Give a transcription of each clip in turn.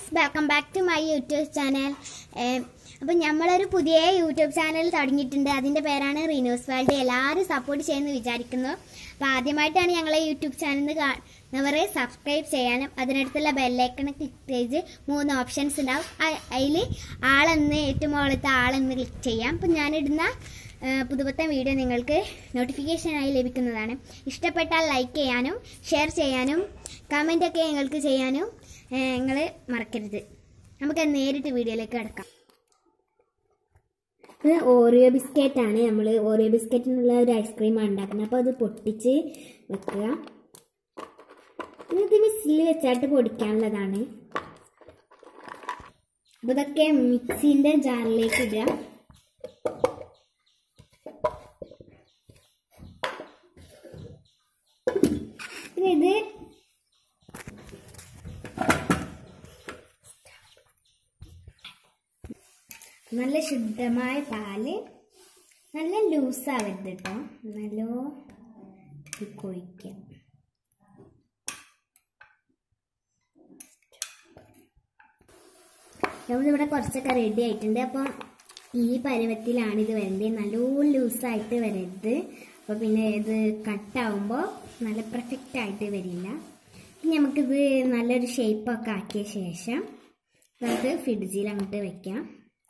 friends welcome back to my YouTube channel അപ്പം നമ്മളൊരു പുതിയ യൂട്യൂബ് ചാനൽ തുടങ്ങിയിട്ടുണ്ട് അതിൻ്റെ പേരാണ് റീനോസ് വേൾഡ് എല്ലാവരും സപ്പോർട്ട് ചെയ്യുമെന്ന് വിചാരിക്കുന്നു അപ്പോൾ ആദ്യമായിട്ടാണ് ഞങ്ങളെ യൂട്യൂബ് ചാനൽ കാണുന്നവരെ സബ്സ്ക്രൈബ് ചെയ്യാനും അതിനടുത്തുള്ള ബെല്ലൈക്കൺ ക്ലിക്ക് ചെയ്ത് മൂന്ന് ഓപ്ഷൻസ് ഉണ്ടാവും അതിൽ ആളെന്ന് ഏറ്റവും മുകളിലത്തെ ആളെന്ന് ക്ലിക്ക് ചെയ്യാം അപ്പം ഞാനിടുന്ന ഏഹ് പുതുപുത്തൻ വീഡിയോ നിങ്ങൾക്ക് നോട്ടിഫിക്കേഷനായി ലഭിക്കുന്നതാണ് ഇഷ്ടപ്പെട്ടാൽ ലൈക്ക് ചെയ്യാനും ഷെയർ ചെയ്യാനും കമൻ്റൊക്കെ നിങ്ങൾക്ക് ചെയ്യാനും നിങ്ങൾ മറക്കരുത് നമുക്ക് നേരിട്ട് വീഡിയോയിലേക്ക് കിടക്കാം ഇത് ഓറിയോ ബിസ്ക്കറ്റ് ആണ് നമ്മൾ ഓറിയോ ബിസ്ക്കറ്റിനുള്ള ഒരു ഐസ്ക്രീമാണ് ഉണ്ടാക്കുന്നത് അപ്പോൾ അത് പൊട്ടിച്ച് വെക്കുക ഇത് മിക്സിയിൽ വെച്ചായിട്ട് പൊടിക്കാനുള്ളതാണ് അപ്പോൾ ഇതൊക്കെ മിക്സിൻ്റെ ജാറിലേക്ക് ഇടുക പിന്നെ ഇത് നല്ല ശുദ്ധമായ പാല് നല്ല ലൂസാവരുത് കേട്ടോ നല്ലോ കൊഴിക്കാം നമ്മളിവിടെ കുറച്ചൊക്കെ റെഡി ആയിട്ടുണ്ട് അപ്പം ഈ പരുവത്തിലാണ് ഇത് വരേണ്ടത് നല്ലോ ലൂസായിട്ട് വരരുത് അപ്പോൾ പിന്നെ ഇത് കട്ടാവുമ്പോൾ നല്ല പെർഫെക്റ്റ് ആയിട്ട് വരില്ല ഇനി നമുക്കിത് നല്ലൊരു ഷേപ്പൊക്കെ ആക്കിയ ശേഷം നമുക്ക് ഫ്രിഡ്ജിൽ അങ്ങോട്ട് വെക്കാം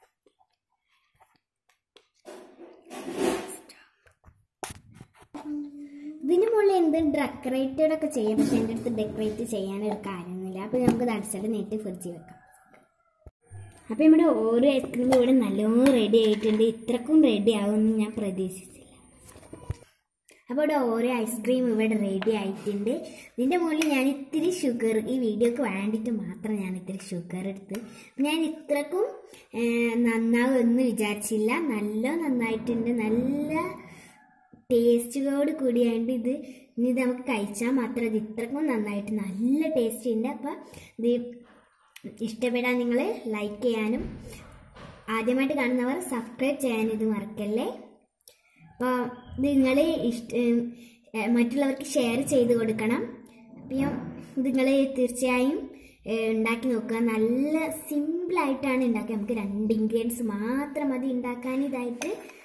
ഇതിന് മുകളിൽ എന്ത് ഡെക്കറേറ്റഡ് ഒക്കെ ചെയ്യാം പക്ഷെ എൻ്റെ അടുത്ത് ഡെക്കറേറ്റ് ചെയ്യാനൊരു കാര്യമൊന്നുമില്ല അപ്പോൾ നമുക്ക് ഇത് അടിച്ചിട്ട് നേരിട്ട് ഫ്രിഡ്ജിൽ വെക്കാം അപ്പോൾ നമ്മുടെ ഓരോ ഐസ്ക്രീം ഇവിടെ നല്ലോണം റെഡി ആയിട്ടുണ്ട് ഇത്രക്കും റെഡി ആവുമെന്ന് ഞാൻ പ്രതീക്ഷിച്ചില്ല അപ്പോൾ ഇവിടെ ഓരോ ഐസ്ക്രീം ഇവിടെ റെഡി ആയിട്ടുണ്ട് ഇതിൻ്റെ മുകളിൽ ഞാൻ ഇത്തിരി ഷുഗർ ഈ വീഡിയോക്ക് വേണ്ടിയിട്ട് മാത്രം ഞാൻ ഇത്തിരി ഷുഗർ എടുത്ത് ഞാൻ ഇത്രക്കും നന്നാവുമെന്ന് വിചാരിച്ചില്ല നല്ല നന്നായിട്ടുണ്ട് നല്ല ടേസ്റ്റോട് കൂടിയാണ്ട് ഇത് ഇനി ഇത് നമുക്ക് കഴിച്ചാൽ മാത്രം ഇത് ഇത്രക്കും നന്നായിട്ട് നല്ല ടേസ്റ്റ് ഉണ്ട് അപ്പോൾ ഇത് ഇഷ്ടപ്പെടാൻ നിങ്ങൾ ലൈക്ക് ചെയ്യാനും ആദ്യമായിട്ട് കാണുന്നവർ സബ്സ്ക്രൈബ് ചെയ്യാൻ ഇത് മറക്കല്ലേ അപ്പോൾ ഇത് നിങ്ങൾ ഇഷ്ട മറ്റുള്ളവർക്ക് ഷെയർ ചെയ്ത് കൊടുക്കണം അപ്പം നിങ്ങൾ തീർച്ചയായും ഉണ്ടാക്കി നോക്കുക നല്ല സിമ്പിളായിട്ടാണ് ഉണ്ടാക്കുക നമുക്ക് രണ്ട് ഇൻഗ്രീഡിയൻസ് മാത്രം മതി ഉണ്ടാക്കാൻ ഇതായിട്ട്